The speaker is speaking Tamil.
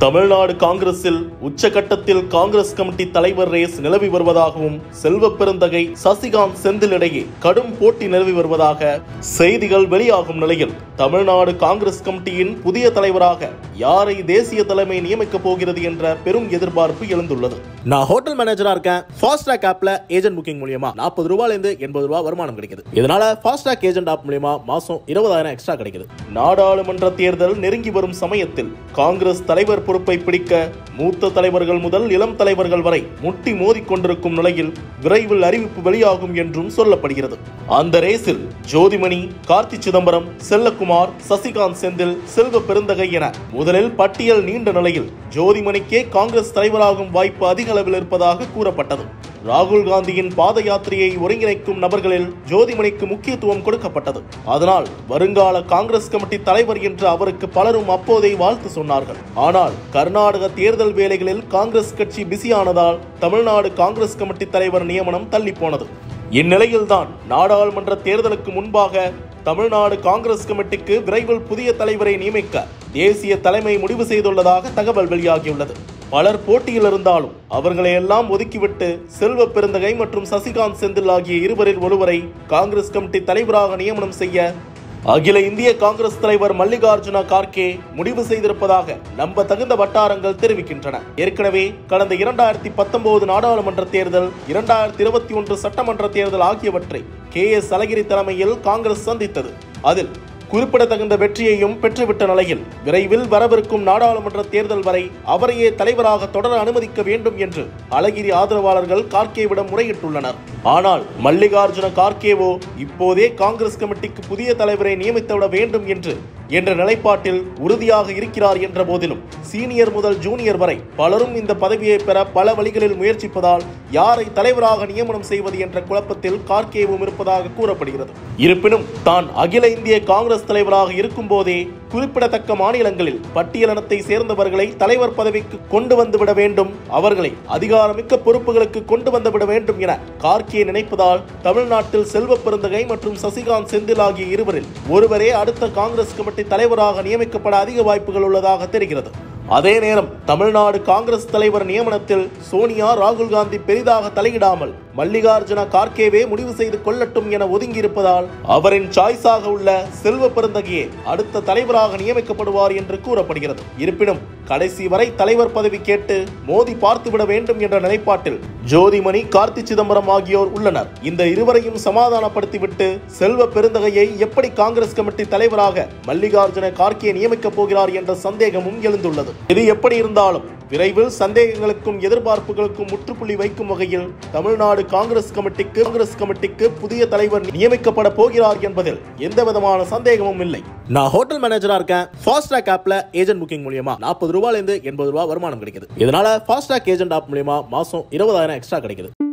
தமிழ்நாடு காங்கிரஸில் உச்சகட்டத்தில் காங்கிரஸ் கமிட்டி தலைவர் ரேஸ் நிலவி வருவதாகவும் செல்வ பெருந்தகை சசிகாந்த் செந்தில் இடையே கடும் போட்டி நிலவி வருவதாக செய்திகள் வெளியாகும் நிலையில் தமிழ்நாடு காங்கிரஸ் கமிட்டியின் புதிய தலைவராக யாரை தேசிய தலைமை நியமிக்கப் போகிறது என்ற பெரும் எதிர்பார்ப்பு எழுந்துள்ளது நான் ஹோட்டல் மேனேஜரா இருக்கேன் ஃபாஸ்ட் ட்ராக் ஆப்ல ஏஜென்ட் புக்கிங் மூலியமா நாற்பது ரூபாயில இருந்து எண்பது ரூபாய் வருமானம் கிடைக்குது இதனால ஃபாஸ்ட் ட்ராக் ஏஜென்ட் ஆப் மூலியமா மாசம் இருபதாயிரம் எக்ஸ்ட்ரா கிடைக்குது நாடாளுமன்ற தேர்தல் நெருங்கி வரும் சமயத்தில் காங்கிரஸ் தலைவர் பொறுப்பை பிடிக்க மூத்த தலைவர்கள் முதல் இளம் தலைவர்கள் வரை முட்டி மோதிக் கொண்டிருக்கும் நிலையில் விரைவில் அறிவிப்பு வெளியாகும் என்றும் சொல்லப்படுகிறது அந்த ரேஸில் ஜோதிமணி கார்த்தி சிதம்பரம் செல்லக்குமார் சசிகாந்த் செந்தில் செல்வ பெருந்தகை என முதலில் பட்டியல் நீண்ட நிலையில் ஜோதிமணிக்கே காங்கிரஸ் தலைவராகும் வாய்ப்பு அதிக அளவில் இருப்பதாக கூறப்பட்டது ராகுல் காந்தியின் பாத யாத்திரையை ஒருங்கிணைக்கும் நபர்களில் ஜோதிமணிக்கு முக்கியத்துவம் கொடுக்கப்பட்டது அதனால் வருங்கால காங்கிரஸ் கமிட்டி தலைவர் என்று அவருக்கு பலரும் அப்போதே வாழ்த்து சொன்னார்கள் ஆனால் கர்நாடக தேர்தல் வேலைகளில் காங்கிரஸ் கட்சி பிஸியானதால் தமிழ்நாடு காங்கிரஸ் கமிட்டி தலைவர் நியமனம் தள்ளி போனது இந்நிலையில்தான் நாடாளுமன்ற தேர்தலுக்கு முன்பாக தமிழ்நாடு காங்கிரஸ் கமிட்டிக்கு விரைவில் புதிய தலைவரை நியமிக்க தேசிய தலைமை முடிவு செய்துள்ளதாக தகவல் வெளியாகியுள்ளது பலர் போட்டியில் இருந்தாலும் அவர்களை எல்லாம் ஒதுக்கிவிட்டு செல்வ பெருந்தகை மற்றும் சசிகாந்த் செந்தில் ஆகிய இருவரில் ஒருவரை காங்கிரஸ் கமிட்டி தலைவராக நியமனம் செய்ய அகில இந்திய காங்கிரஸ் தலைவர் மல்லிகார்ஜுன கார்கே முடிவு செய்திருப்பதாக நம்ப தகுந்த வட்டாரங்கள் தெரிவிக்கின்றன ஏற்கனவே கடந்த இரண்டாயிரத்தி பத்தொன்பது நாடாளுமன்ற தேர்தல் இரண்டாயிரத்தி இருபத்தி ஒன்று சட்டமன்ற தேர்தல் ஆகியவற்றை கே எஸ் அழகிரி தலைமையில் காங்கிரஸ் சந்தித்தது அதில் குறிப்பிடத்தகுந்த வெற்றியையும் பெற்றுவிட்ட நிலையில் விரைவில் வரவிருக்கும் நாடாளுமன்ற தேர்தல் வரை அவரையே தலைவராக தொடர அனுமதிக்க வேண்டும் என்று அழகிரி ஆதரவாளர்கள் கார்கேவிடம் முறையிட்டுள்ளனர் ஆனால் மல்லிகார்ஜுன கார்கேவோ இப்போதே காங்கிரஸ் கமிட்டிக்கு புதிய தலைவரை நியமித்துவிட வேண்டும் என்று என்ற நிலைப்பாட்டில் உறுதியாக இருக்கிறார் என்ற போதிலும் சீனியர் முதல் ஜூனியர் வரை பலரும் இந்த பதவியை பெற பல வழிகளில் முயற்சிப்பதால் யாரை தலைவராக நியமனம் செய்வது என்ற குழப்பத்தில் கார்கேவும் இருப்பதாக கூறப்படுகிறது இருப்பினும் தான் அகில இந்திய காங்கிரஸ் தலைவராக இருக்கும் போதே குறிப்பிடத்தக்க மாநிலங்களில் பட்டியலினத்தை சேர்ந்தவர்களை தலைவர் பதவிக்கு கொண்டு வந்துவிட வேண்டும் அவர்களை அதிகாரமிக்க பொறுப்புகளுக்கு கொண்டு வந்துவிட வேண்டும் என கார்கே நினைப்பதால் தமிழ்நாட்டில் செல்வ பெருந்தகை மற்றும் சசிகாந்த் செந்தில் ஆகிய இருவரில் ஒருவரே அடுத்த காங்கிரஸ் கமிட்டி தலைவராக நியமிக்கப்பட அதிக வாய்ப்புகள் உள்ளதாக தெரிகிறது அதே நேரம் தமிழ்நாடு காங்கிரஸ் தலைவர் நியமனத்தில் சோனியா ராகுல் காந்தி பெரிதாக தலையிடாமல் மல்லிகார்ஜுன கார்கேவே முடிவு செய்து கொள்ளட்டும் என ஒதுங்கியிருப்பதால் அவரின் சாய்ஸாக உள்ள செல்வ பெருந்தகையே அடுத்த தலைவராக நியமிக்கப்படுவார் என்று கூறப்படுகிறது இருப்பினும் கடைசி வரை தலைவர் பதவி கேட்டு மோதி பார்த்துவிட வேண்டும் என்ற நிலைப்பாட்டில் ஜோதிமணி கார்த்தி சிதம்பரம் ஆகியோர் உள்ளனர் இந்த இருவரையும் சமாதானப்படுத்திவிட்டு செல்வ பெருந்தகையை எப்படி காங்கிரஸ் கமிட்டி தலைவராக மல்லிகார்ஜுன கார்கே நியமிக்கப் போகிறார் என்ற சந்தேகமும் எழுந்துள்ளது இது எப்படி இருந்தாலும் விரைவில் சந்தேகங்களுக்கும் எதிர்பார்ப்புகளுக்கும் முற்றுப்புள்ளி வைக்கும் வகையில் தமிழ்நாடு காங்கிரஸ் கமிட்டிக்கு காங்கிரஸ் கமிட்டிக்கு புதிய தலைவர் நியமிக்கப்பட போகிறார் என்பதில் எந்த விதமான சந்தேகமும் இல்லை நான் ஹோட்டல் மேனேஜரா இருக்கேன் ஃபாஸ்ட் ட்ராக் ஆப்ல ஏஜென்ட் புக்கிங் மூலியமா நாற்பது ரூபாயில இருந்து எண்பது ரூபாய் வருமானம் கிடைக்குது இதனால ஃபாஸ்ட் ட்ராக் ஏஜென்ட் ஆப் மூலியமா மாசம் இருபதாயிரம் எக்ஸ்ட்ரா கிடைக்குது